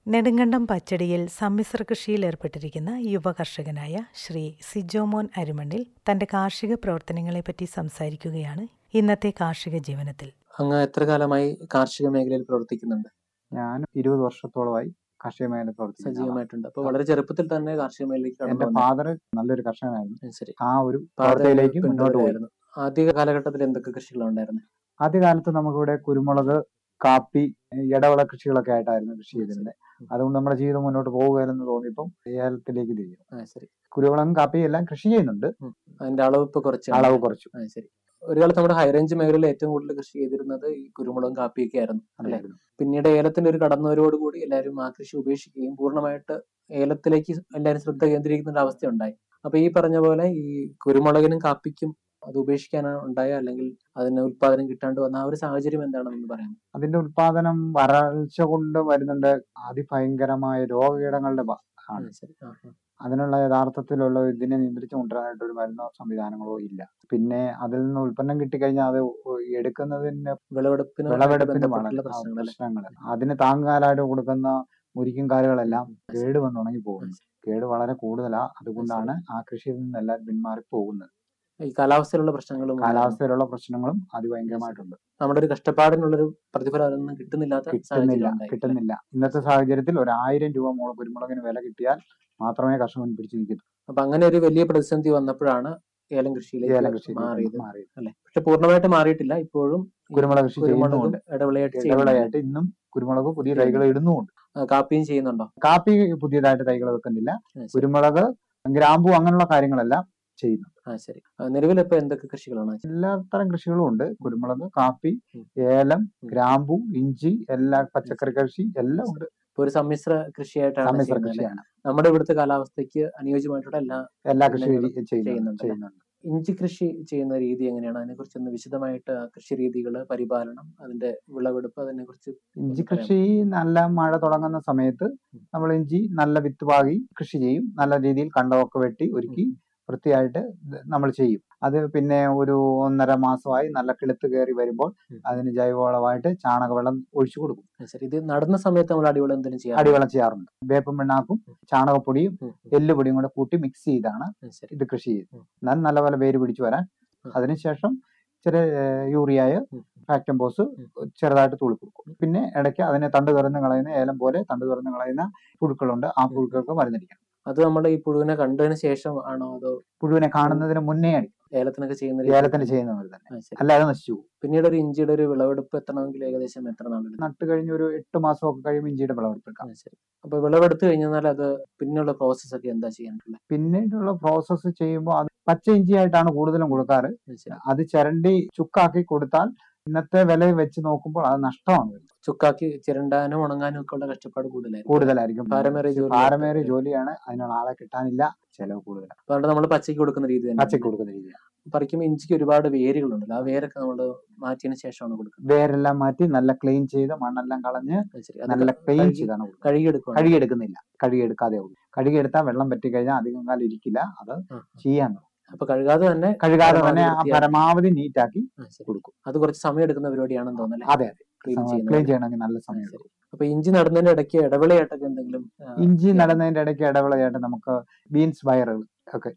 നെടുങ്കണ്ടം പച്ചടിയിൽ സമ്മിശ്ര കൃഷിയിൽ ഏർപ്പെട്ടിരിക്കുന്ന യുവ കർഷകനായ ശ്രീ സിജോമോൻ അരിമണ്ണിൽ തന്റെ കാർഷിക പ്രവർത്തനങ്ങളെപ്പറ്റി സംസാരിക്കുകയാണ് ഇന്നത്തെ കാർഷിക ജീവനത്തിൽ അങ്ങ് എത്ര കാലമായി കാർഷിക മേഖലയിൽ പ്രവർത്തിക്കുന്നുണ്ട് ഞാൻ ഇരുപത് വർഷത്തോളമായി കാർഷിക മേഖല പ്രവർത്തിക്കുന്നു സജീവമായിട്ടുണ്ട് അപ്പൊ വളരെ ചെറുപ്പത്തിൽ തന്നെ കാർഷിക മേഖലയിലേക്ക് കടന്നു എന്റെ വന്നു. ഫാദർ നല്ലൊരു കർഷകനായിരുന്നു ഉം, ശരി ആ ഒരു അപ്പൊ അത് പ്രവർത്തിയിലേക്ക് മുന്നോട്ട് പോയി പിന്തുടരുകയായിരുന്നു. ആദ്യ കാലഘട്ടത്തിൽ എന്തൊക്കെ കൃഷികളാണ് ഉണ്ടായിരുന്നത് ആദ്യകാലത്ത് നമുക്കിവിടെ കുരുമുളക് കാപ്പി ഇടവിള കൃഷികളൊക്കെ ആയിട്ടായിരുന്നു കൃഷി ചെയ്തിരുന്നത് അതുകൊണ്ട് നമ്മുടെ ജീവിതം മുന്നോട്ട് പോകുകയെന്ന് തോന്നിയപ്പം ഏലത്തിലേക്ക് തിരിഞ്ഞു ആ ശരി കുരുമുളകും കാപ്പിയും എല്ലാം കൃഷി ചെയ്യുന്നുണ്ട് അതിന്റെ അളവ് ഇപ്പൊ കുറച്ച് അളവ് കുറച്ചു ആ ശരി ഒരു കാലത്ത് നമ്മുടെ ഹൈറേഞ്ച് മേഖലയിൽ ഏറ്റവും കൂടുതൽ കൃഷി ചെയ്തിരുന്നത് ഈ കുരുമുളകും കാപ്പിയൊക്കെ ആയിരുന്നു അല്ലെ അല്ലായിരുന്നു പിന്നീട് ഏലത്തിന്റെ ഒരു കടന്നുവരവോടുകൂടി എല്ലാവരും ആ കൃഷി ഉപേക്ഷിക്കുകയും പൂർണ്ണമായിട്ട് ഏലത്തിലേക്ക് എല്ലാവരും ശ്രദ്ധ കേന്ദ്രീകരിക്കുന്ന ഒരു അവസ്ഥ ഉണ്ടായി അപ്പൊ ഈ പറഞ്ഞ പോലെ ഈ കുരുമുളകിനും കാപ്പിക്കും അത് ഉപേക്ഷിക്കാനാണ് ഉണ്ടായ അല്ലെങ്കിൽ അതിന് ഉത്പാദനം കിട്ടാണ്ട് വന്ന ആ ഒരു സാഹചര്യം എന്താണെന്ന് പറയാം അതിന്റെ ഉത്പാദനം വരൾച്ച കൊണ്ട് വരുന്നുണ്ട് അതിഭയങ്കരമായ രോഗകീടങ്ങളുടെ ബ- ആണ് ശരി ആ, ആ. അതിനുള്ള യഥാർത്ഥത്തിലുള്ള ഇതിനെ നിയന്ത്രിച്ചു കൊണ്ടുവരാനായിട്ട് ഒരു മരുന്നോ സംവിധാനങ്ങളോ ഇല്ല പിന്നെ അതിൽ നിന്ന് ഉൽപ്പന്നം കിട്ടിക്കഴിഞ്ഞാൽ അത് എടുക്കുന്നതിന് വിളവെടുപ്പിന് വിളവെടുപ്പിന് ബന്ധപ്പെട്ടുള്ള വളരെ പ്രശ്നങ്ങൾ അല്ലെ പ്രശ്നങ്ങൾ അതിന് താങ്ങുകാലായിട്ട് കൊടുക്കുന്ന മുരിക്കും കാലുകളെല്ലാം കേട് വന്ന് ഉണങ്ങി പോകുന്നു കേട് വളരെ കൂടുതലാ അതുകൊണ്ടാണ് ആ കൃഷിയിൽ നിന്ന് എല്ലാവരും പിന്മാറി പോകുന്നത് ഈ കാലാവസ്ഥയിലുള്ള പ്രശ്നങ്ങളും ഉണ്ടായിരുന്നു. കാലാവസ്ഥയിലുള്ള പ്രശ്നങ്ങളും അതിഭയങ്കരമായിട്ടുണ്ട് നമ്മുടെ ഒരു കഷ്ടപ്പാടിനുള്ളൊരു പ്രതിഫലം അതൊന്നും കിട്ടുന്നില്ലാത്ത കിട്ടുന്നില്ല സാഹചര്യം ഉണ്ടായി. കിട്ടുന്നില്ല ഇന്നത്തെ സാഹചര്യത്തിൽ ഒരു ആയിരം രൂപ മുള കുരുമുളകിന് വില കിട്ടിയാൽ മാത്രമേ കർഷകൻ പിടിച്ചു നിൽക്കൂ അപ്പൊ അങ്ങനെ ഒരു വലിയ പ്രതിസന്ധി വന്നപ്പോഴാണ് ഏലം ഏലം കൃഷിയിലേക്ക് കൃഷി മാറിയത് മാറി അല്ലെ പക്ഷെ പൂർണ്ണമായിട്ട് മാറിയിട്ടില്ല ഇപ്പോഴും ഈ കുരുമുളക് കൃഷി കുരുമുളകും ചെയ്യുന്നുമുണ്ട് ഇടവിളയായിട്ട് ചെയ്യുന്നുണ്ട്. ഇടവിളയായിട്ട് ഇന്നും കുരുമുളക് പുതിയ തൈകൾ ഇടുന്നുമുണ്ട് ആ, കാപ്പിയും ചെയ്യുന്നുണ്ടോ കാപ്പി പുതിയതായിട്ട് തൈകൾ വെക്കുന്നില്ല ആ, ശരി. കുരുമുളക് ഗ്രാമ്പു അങ്ങനെയുള്ള കാര്യങ്ങളെല്ലാം ചെയ്യുന്നു ആ ശരി ആ, നിലവിൽ ഇപ്പൊ എന്തൊക്കെ കൃഷികളാണ് എല്ലാത്തരം കൃഷികളും ഉണ്ട് കുരുമുളക് കാപ്പി ഉം. ഏലം ഉം. ഗ്രാമ്പു ഇഞ്ചി എല്ലാ പച്ചക്കറി കൃഷി എല്ലാം ഉണ്ട് ഇപ്പൊ ഒരു സമ്മിശ്ര കൃഷിയായിട്ടാണ് സമ്മിശ്ര ചെയ്യുന്നത് അല്ലേ? കൃഷിയാണ് നമ്മുടെ ഇവിടുത്തെ കാലാവസ്ഥയ്ക്ക് അനുയോജ്യമായിട്ടുള്ള എല്ലാ എല്ലാ കൃഷി ഇനങ്ങളും ചെയ്യുന്നുണ്ട് ചെയ്യുന്നുണ്ട് അല്ലേ? ചെയ്യുന്നുണ്ട് ഇഞ്ചി കൃഷി ചെയ്യുന്ന രീതി എങ്ങനെയാണ് അതിനെ കുറിച്ച് ഒന്ന് വിശദമായിട്ട് ആ കൃഷി രീതികള് പരിപാലനം അതിന്റെ വിളവെടുപ്പ് അതിനെ കുറിച്ച് ഇഞ്ചി കൃഷി നല്ല മഴ തുടങ്ങുന്ന സമയത്ത് നമ്മൾ ഇഞ്ചി നല്ല വിത്ത് പാകി കൃഷി ചെയ്യും നല്ല രീതിയിൽ കണ്ടമൊക്കെ വെട്ടി ഒരുക്കി വൃത്തിയായിട്ട് നമ്മൾ ചെയ്യും അത് പിന്നെ ഒരു ഒന്നര മാസമായി നല്ല കിളുത്ത് കയറി വരുമ്പോൾ ഉം. അതിന് ജൈവവളമായിട്ട് ചാണകവെള്ളം ഒഴിച്ചു കൊടുക്കും ശരി ഇത് നടുന്ന സമയത്ത് നമ്മൾ അടിവളം എന്തെങ്കിലും ചെയ്യാം അടിവെള്ളം ചെയ്യാറുണ്ട് വേപ്പും പിണ്ണാക്കും ചാണകപ്പൊടിയും എല്ലുപൊടിയും കൂടെ കൂട്ടി മിക്സ് ചെയ്താണ് ശരി ഇത് കൃഷി ചെയ്യുന്നത് ഉം. എന്നാൽ നല്ലപോലെ വേര് പിടിച്ചു വരാൻ ഉം. അതിനുശേഷം ചെറിയ യൂറിയായ ഉം. ഫാക്ടംബോസ് ചെറുതായിട്ട് തുള്ളി കൊടുക്കും പിന്നെ ഇടയ്ക്ക് അതിനെ തണ്ട് തുറന്ന് കളയുന്ന ഏലം പോലെ തണ്ട് തുറന്ന് കളയുന്ന പുഴുക്കളുണ്ട് ആ പുഴുക്കൾക്ക് മരുന്നടിക്കണം അത് നമ്മൾ ഈ പുഴുവിനെ കണ്ടതിന് ശേഷം ആണോ അതോ പുഴുവിനെ കാണുന്നതിന് മുന്നേ അടിക്കും ഏലത്തിനൊക്കെ ചെയ്യുന്ന രീതി? ഏലത്തിന് ചെയ്യുന്ന പോലെ തന്നെ ആ, ശരി. അല്ലാതെ നശിച്ചു പോകും പിന്നീട് ഒരു ഇഞ്ചിയുടെ ഒരു വിളവെടുപ്പ് എത്തണമെങ്കിൽ ഏകദേശം എത്ര നാളെടുക്കും നട്ട് കഴിഞ്ഞ് ഒരു എട്ട് മാസമൊക്കെ കഴിയുമ്പോൾ ഇഞ്ചിയുടെ വിളവെടുക്കാം ആ, ശരി അപ്പൊ വിളവെടുത്ത് കഴിഞ്ഞാൽ അത് പിന്നെയുള്ള പ്രോസസ് ഒക്കെ എന്താ ചെയ്യാനുള്ളത് പിന്നീടുള്ള പ്രോസസ്സ് ചെയ്യുമ്പോൾ അത് പച്ച ഇഞ്ചിയായിട്ടാണ് കൂടുതലും കൊടുക്കാറ് ശരി അത് ചിരണ്ടി ചുക്കാക്കി കൊടുത്താൽ ഇന്നത്തെ വില വെച്ച് നോക്കുമ്പോൾ അത് നഷ്ടമാണ് വരുന്നത്. ചുക്കാക്കി ചിരണ്ടാനും ഉണങ്ങാനും ഒക്കെ ഉള്ള കഷ്ടപ്പാട് കൂടുതലായിരിക്കും കൂടുതലായിരിക്കും ഭാരമേറിയ ജോലി ഭാരമേറിയ ജോലിയാണ് അതിനുള്ള ആളെ കിട്ടാനില്ല ചെലവ് കൂടുതലാണ് അപ്പൊ അതുകൊണ്ട് നമ്മൾ പച്ചയ്ക്ക് കൊടുക്കുന്ന രീതി തന്നെ പച്ചക്ക് കൊടുക്കുന്ന രീതിയാണ് പറിക്കുമ്പോൾ ഇഞ്ചിക്ക് ഒരുപാട് വേരുകളുണ്ടല്ലോ ആ വേരൊക്കെ നമ്മൾ മാറ്റിയതിന് ശേഷമാണ് കൊടുക്കുന്നത് വേരെല്ലാം മാറ്റി നല്ല ക്ലീൻ ചെയ്ത് മണ്ണെല്ലാം കളഞ്ഞ് അത് ശരി അത് നല്ല ക്ലീൻ കഴുകി- ചെയ്താണ് കൊടുക്കുന്നത് കഴുകിയെടുക്കുകയാണ് കഴുകിയെടുക്കുന്നില്ല കഴുകിയെടുക്കാതെ ഉള്ളൂ കഴുകിയെടുത്താൽ വെള്ളം പറ്റി കഴിഞ്ഞാൽ അധികം കാലം ഇരിക്കില്ല അത് ആ, ചെയ്യാൻ തുടങ്ങും. അപ്പൊ കഴുകാതെ തന്നെ കഴുകാതെ തന്നെ ആ വൃത്തിയാക്കി. പരമാവധി നീറ്റാക്കി ആ, ശരി. കൊടുക്കും അത് കുറച്ച് സമയം എടുക്കുന്ന പരിപാടിയാണെന്ന് തോന്നുന്നല്ലേ അതെ അതെ ക്ലീൻ ക്ലീൻ ചെയ്യുന്നത് ചെയ്യണമെങ്കിൽ നല്ല സമയം ആ, എടുക്കും അപ്പൊ ഇഞ്ചി നടുന്നതിന്റെ ഇടയ്ക്ക് ഇടവിളയായിട്ടൊക്കെ എന്തെങ്കിലും ആ, ഇഞ്ചി ചെയ്യാൻ- നടുന്നതിന്റെ ഇടയ്ക്ക് ഇടവിളയായിട്ട് നമുക്ക് ബീൻസ് പയറുകൾ ഒക്കെ